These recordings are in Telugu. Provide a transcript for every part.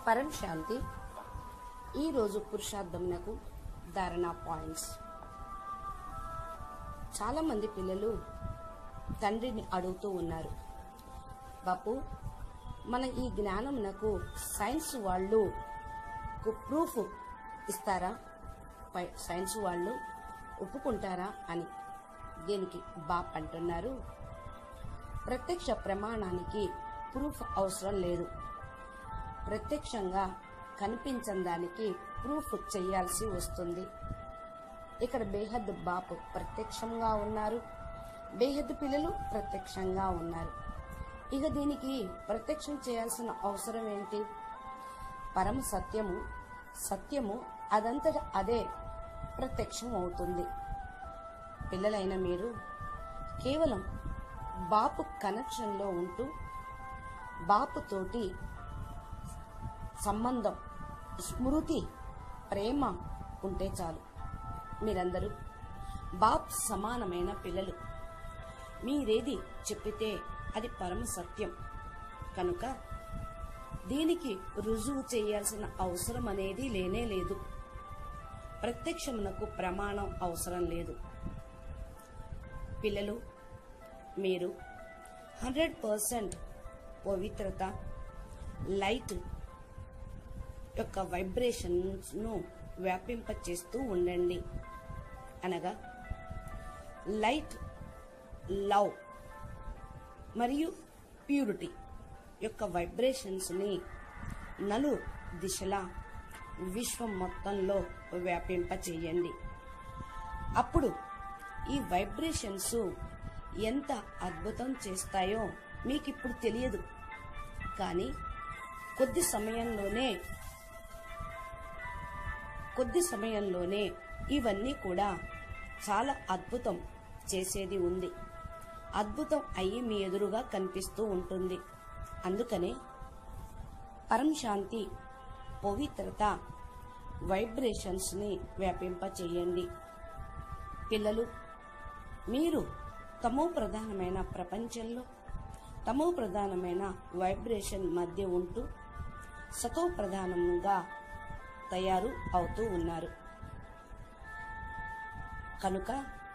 పరం శాంతి ఈరోజు పురుషార్థమునకు ధారణ పాయింట్స్ చాలా మంది పిల్లలు తండ్రిని అడుగుతూ ఉన్నారు బాపు మన ఈ జ్ఞానమునకు సైన్స్ వాళ్ళు ప్రూఫ్ ఇస్తారా పై- సైన్స్ వాళ్ళు ఒప్పుకుంటారా అని దీనికి బాప్ అంటున్నారు ప్రత్యక్ష ప్రమాణానికి ప్రూఫ్ అవసరం లేదు ప్రత్యక్షంగా కనిపించని దానికి ప్రూఫ్ చేయాల్సి వస్తుంది ఇక్కడ బేహద్ బాపు ప్రత్యక్షంగా ఉన్నారు బేహద్ పిల్లలు ప్రత్యక్షంగా ఉన్నారు ఇక దీనికి ప్రత్యక్షం చేయాల్సిన అవసరం ఏంటి పరమ సత్యము సత్యము అదంతట అదే ప్రత్యక్షం అవుతుంది పిల్లలైన మీరు కేవలం బాపు కనెక్షన్లో ఉంటూ బాపుతోటి సంబంధం స్మృతి ప్రేమ ఉంటే చాలు మీరందరూ బాప్ సమానమైన పిల్లలు మీరేది చెప్పితే అది పరమ సత్యం కనుక దీనికి రుజువు చేయాల్సిన అవసరం అనేది లేనే లేదు ప్రత్యక్షమునకు ప్రమాణం అవసరం లేదు పిల్లలు మీరు హండ్రెడ్ పర్సెంట్ పవిత్రత లైట్ యొక్క వైబ్రేషన్స్ ను వ్యాపింపచేస్తూ ఉండండి అనగా లైట్ లవ్ మరియు ప్యూరిటీ యొక్క వైబ్రేషన్స్ ని నలు దిశలా విశ్వం మొత్తంలో వ్యాపింప చేయండి అప్పుడు ఈ వైబ్రేషన్స్ ఎంత అద్భుతం చేస్తాయో మీకు ఇప్పుడు తెలియదు కానీ కొద్ది సమయంలోనే కొద్ది సమయంలోనే ఇవన్నీ కూడా చాలా అద్భుతం చేసేది ఉంది అద్భుతం అయ్యి మీ ఎదురుగా కనిపిస్తూ ఉంటుంది అందుకనే పరం శాంతి పవిత్రత వైబ్రేషన్స్ ని వ్యాపింప చేయండి పిల్లలు మీరు తమో ప్రధానమైన ప్రపంచంలో తమో ప్రధానమైన వైబ్రేషన్ మధ్య ఉంటూ సతో ప్రధానంగా తయారు అవుతూ ఉన్నారు కనుక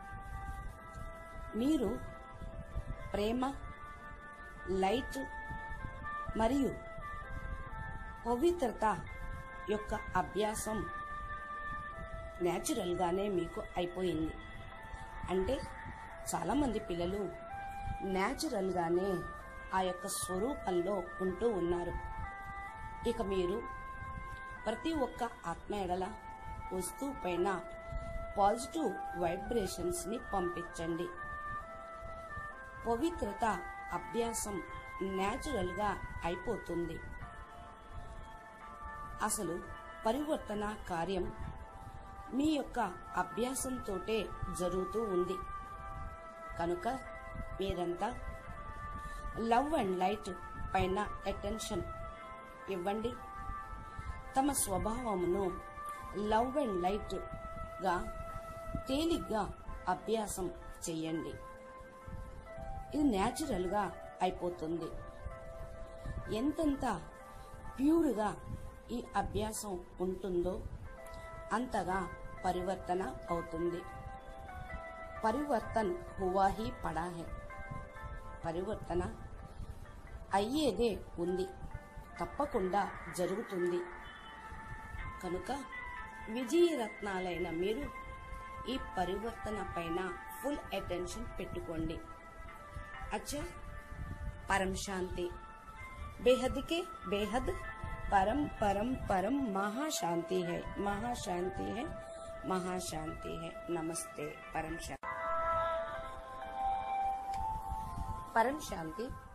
మీరు ప్రేమ లైట్ మరియు పవిత్రత యొక్క అభ్యాసం న్యాచురల్గానే మీకు అయిపోయింది అంటే చాలామంది పిల్లలు న్యాచురల్గానే ఆ యొక్క స్వరూపంలో ఉంటూ ఉన్నారు ఇక మీరు ప్రతి ఒక్క ఆత్మ ఎడల వస్తువు పైన పాజిటివ్ వైబ్రేషన్స్ ని పంపించండి పవిత్రత అభ్యాసం న్యాచురల్ గా అయిపోతుంది అసలు పరివర్తన కార్యం మీ యొక్క అభ్యాసంతోటే జరుగుతూ ఉంది కనుక మీరంతా లవ్ అండ్ లైట్ పైన అటెన్షన్ ఇవ్వండి తమ స్వభావమును లవ్ అండ్ లైట్ గా తేలిగ్గా అభ్యాసం చెయ్యండి ఇది న్యాచురల్ గా అయిపోతుంది ఎంతెంత ప్యూర్గా ఈ అభ్యాసం ఉంటుందో అంతగా పరివర్తన అవుతుంది పరివర్తన్ హువా హీ పడా హై పరివర్తన అయ్యేదే ఉంది తప్పకుండా జరుగుతుంది కనుక విజయరత్నాలైన మీరు ఈ పరివర్తన పైన ఫుల్ అటెన్షన్ పెట్టుకోండి అచ్చా పరం శాంతి బేహద్ के बेहद परम परम परम महाशांति है महाशांति है महाशांति है नमस्ते परम शांति परम शांति